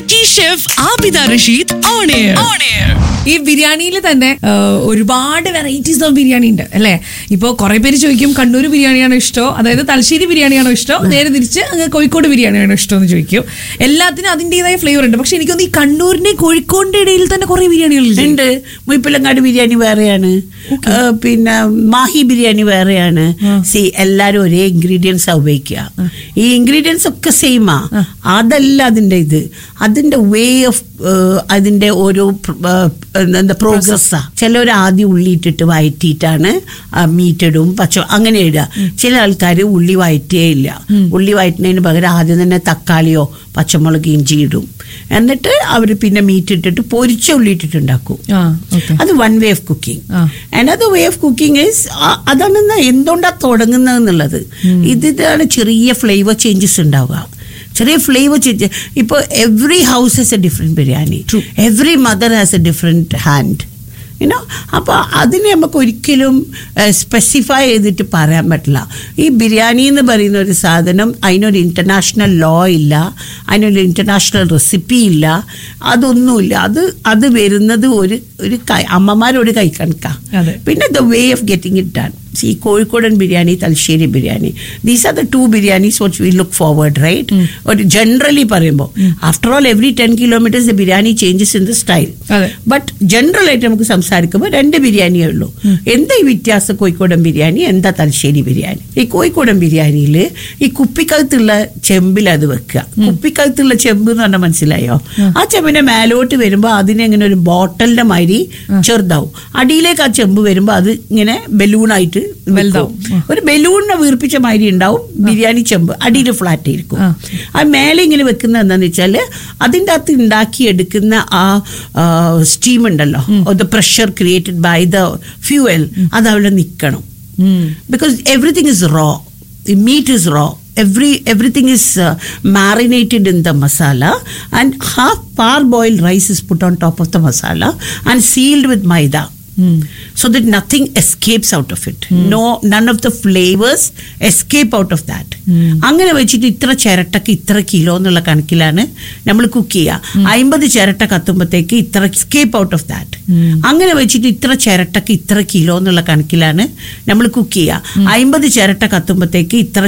Lucky Chef Abida Rashid on air. On air. ഈ ബിരിയാണിയിൽ തന്നെ ആ, ഒരുപാട് വെറൈറ്റീസ് ഓഫ് ബിരിയാണി ഉണ്ട് അല്ലേ ഇപ്പോൾ കുറെ പേര് ചോദിക്കും കണ്ണൂർ ബിരിയാണിയാണോ ഇഷ്ടം അതായത് തലശ്ശേരി ബിരിയാണിയാണോ ഇഷ്ടം നേരെ തിരിച്ച് അങ്ങ് കോഴിക്കോട് ബിരിയാണിയാണോ ഇഷ്ടം എന്ന് ചോദിക്കും എല്ലാത്തിനും അതിൻ്റെതായ ഫ്ലേവർ ഉണ്ട് പക്ഷെ എനിക്കൊന്ന് ഈ കണ്ണൂരിന്റെയും കോഴിക്കോടിന്റെ ഇടയിൽ തന്നെ കുറെ ബിരിയാണികളുണ്ട് ഉണ്ട് മുയ്പ്പിലങ്ങാട് ബിരിയാണി വേറെയാണ് ആ, പിന്നെ മാഹി ബിരിയാണി വേറെയാണ് സി എല്ലാരും ഒരേ ഇൻഗ്രീഡിയൻസ് ഉപയോഗിക്കുക ഈ ഇൻഗ്രീഡിയൻസ് ഒക്കെ സെയിമാ അതല്ല അതിന്റെ ഇത് അതിന്റെ വേ ഓഫ് അതിന്റെ ഓരോ പ്ര- ആ, എന്താ പ്രോഗ്രസ്സാ ചിലർ ആദ്യം ഉള്ളി ഇട്ടിട്ട് വയറ്റിയിട്ടാണ് മീറ്റ് ഇടും പച്ച അങ്ങനെ ഇടുക ചില ആൾക്കാർ ഉള്ളി വയറ്റിയേ ഇല്ല ഉള്ളി വയറ്റുന്നതിന് പകരം ആദ്യം തന്നെ തക്കാളിയോ പച്ചമുളക് ഇഞ്ചി ഇടും എന്നിട്ട് അവർ പിന്നെ മീറ്റ് ഇട്ടിട്ട് പൊരിച്ച ഉള്ളി ഇട്ടിട്ടുണ്ടാക്കും ആ ഓക്കെ അത് വൺ വേ ഓഫ് കുക്കിംഗ് ആ. Another way of cooking is അതാണ് ന- എന്തുകൊണ്ടാ തുടങ്ങുന്നത് എന്നുള്ളത് ഇതിലാണ് ചെറിയ ഫ്ലേവർ ചേഞ്ചസ് ഉണ്ടാവുക ചെറിയ ഫ്ലേവർ ചേഞ്ച് ഇപ്പോൾ every house has a different biryani every mother has a different hand you know അപ്പോൾ അതിനെ നമുക്ക് ഒരിക്കലും സ്പെസിഫൈ ചെയ്തിട്ട് പറയാൻ പറ്റില്ല ഈ ബിരിയാണി എന്ന് പറയുന്ന ഒരു സാധനം അതിനൊരു ഇൻ്റർനാഷണൽ ലോ ഇല്ല അതിനൊരു ഇൻ്റർനാഷണൽ റെസിപ്പി ഇല്ല അതൊന്നുമില്ല അത് അത് വരുന്നത് ഒരു ഒരു കൈ അമ്മമാരൊരു കൈ കണക്കാം അതെ. പിന്നെ the way of getting it done ഈ കോഴിക്കോടൻ biryani Thalassery biryani these are the two biryanis what we look forward right ഒരു ജനറലി പറയുമ്പോൾ after all every ten kilometers the biryani changes in the style അതെ. ബട്ട് ജനറൽ ആയിട്ട് നമുക്ക് സംസാരിക്കുമ്പോൾ രണ്ട് ബിരിയാണിയേ ഉള്ളൂ എന്താ ഈ വ്യത്യാസം കോഴിക്കോടൻ ബിരിയാണി എന്താ തലശ്ശേരി ബിരിയാണി ഈ കോഴിക്കോടൻ ബിരിയാണിയിൽ ഈ കുപ്പിക്കകത്തുള്ള ചെമ്പിൽ അത് വെക്കുക കുപ്പിക്കകത്തുള്ള ചെമ്പ് എന്ന് പറഞ്ഞാൽ മനസ്സിലായോ ആ ചെമ്പിന്റെ മേലോട്ട് വരുമ്പോൾ അതിനെ ഇങ്ങനെ ഒരു ബോട്ടലിന്റെ മാതിരി ചെറുതാവും അടിയിലേക്ക് ആ ചെമ്പ് വരുമ്പോൾ അത് ഇങ്ങനെ ബലൂണായിട്ട് വലുതാവും. ഒരു ബലൂണിനെ വീർപ്പിച്ച മാതിരി ഉണ്ടാവും ബിരിയാണി ചെമ്പ് അടിയിൽ ഫ്ലാറ്റ് ആയിരിക്കും ആ. ആ മേലെ ഇങ്ങനെ വെക്കുന്നത് എന്താന്ന് വെച്ചാൽ അതിൻ്റെ അകത്ത് ഉണ്ടാക്കിയെടുക്കുന്ന ആ സ്റ്റീം ഉണ്ടല്ലോ the pressure created by the fuel അത് അവിടെ നിൽക്കണം because everything is raw the meat is raw every everything is uh, marinated in the masala and half parboiled rice is put on top of the masala and sealed with maida so that nothing escapes out of it no none of the flavors escape out of that അങ്ങനെ വെച്ചിട്ട് ഇത്ര ചിരട്ടക്ക് ഇത്ര kilo എന്നുള്ള കണക്കിലാണ് നമ്മൾ cook ചെയ്യുക അമ്പത് ചിരട്ട കത്തുമ്പോഴത്തേക്ക് ഇത്ര എസ്കേപ്പ് ഔട്ട് ഓഫ് ദാറ്റ് അങ്ങനെ വെച്ചിട്ട് ഇത്ര ചിരട്ടക്ക് ഇത്ര കിലോ എന്നുള്ള കണക്കിലാണ് നമ്മൾ കുക്ക് ചെയ്യുക അമ്പത് ചിരട്ട കത്തുമ്പോഴത്തേക്ക് ഇത്ര